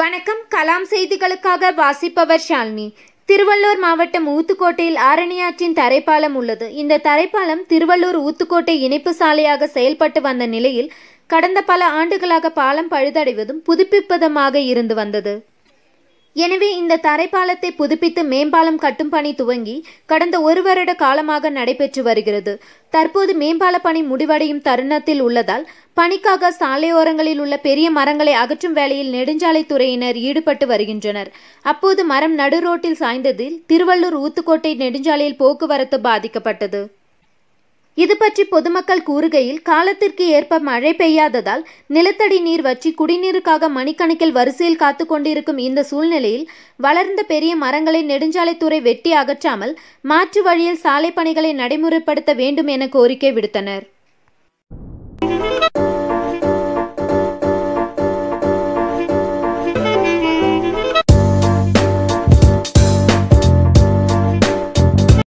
வணக்கம் கலாம் செய்திகளுக்காக வாசிப்பவர் ஷாலினி திருவள்ளூர் மாவட்டம் ஊத்துக்கோட்டையில் ஆரணியாற்றின் தரைப்பாலம் உள்ளது இந்த தரைப்பாலம் திருவள்ளூர் ஊத்துக்கோட்டை இணைப்பு சாலையாக செயல்பட்டு வந்த நிலையில் கடந்த பல ஆண்டுகளாக பாலம் பழுதடைவதும் புதுப்பிப்பதுமாக இருந்து வந்தது எனவே இந்த தரைப்பாலத்தை புதுப்பித்து மேம்பாலம் கட்டும் பணி துவங்கி கடந்த ஒரு வருட காலமாக நடைபெற்று வருகிறது தற்போது மேம்பால பணி முடிவடையும் தருணத்தில் உள்ளதால் பணிக்காக சாலையோரங்களில் உள்ள பெரிய மரங்களை அகற்றும் வேலையில் நெடுஞ்சாலைத்துறையினர் ஈடுபட்டு வருகின்றனர் அப்போது மரம் நடுரோட்டில் சாய்ந்ததில் திருவள்ளூர் ஊத்துக்கோட்டை நெடுஞ்சாலையில் போக்குவரத்து பாதிக்கப்பட்டது இது பற்றி பொதுமக்கள் கூறுகையில் காலத்திற்கு ஏற்ப மழை பெய்யாததால் நிலத்தடி நீர் வற்றி குடிநீருக்காக மணிக்கணக்கில் வரிசையில் காத்து கொண்டிருக்கும் இந்த சூழ்நிலையில் வளர்ந்த பெரிய மரங்களை நெடுஞ்சாலைத்துறை வெட்டி அகற்றாமல் மாற்று வழியில் சாலை பணிகளை நடைமுறைப்படுத்த வேண்டும் என கோரிக்கை விடுத்தனர்